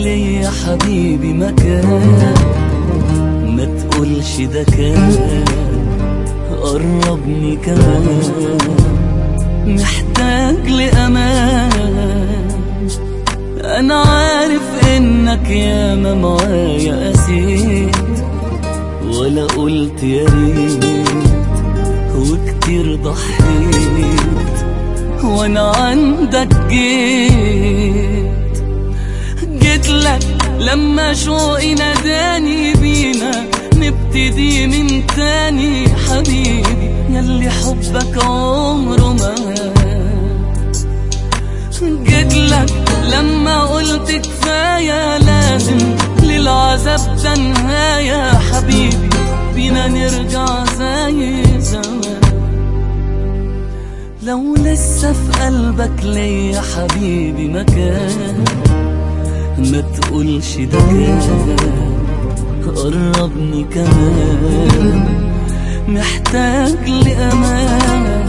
لي يا حبيبي مكان ما تقولش ده كان قربني كمان محتاج لأمان أنا عارف إنك ياما معايا قسيت ولا قلت يا ريت وكتير ضحيت وأنا عندك جيت جيت لك لما شوقي ناداني بينا نبتدي من تاني حبيبي ياللي حبك عمره ما جيت لك لما قلت كفاية لازم للعذاب ده نهاية حبيبي بينا نرجع زي زمان لو لسه في قلبك ليا حبيبي مكان ما تقولش ده كان قربني كمان محتاج لأمان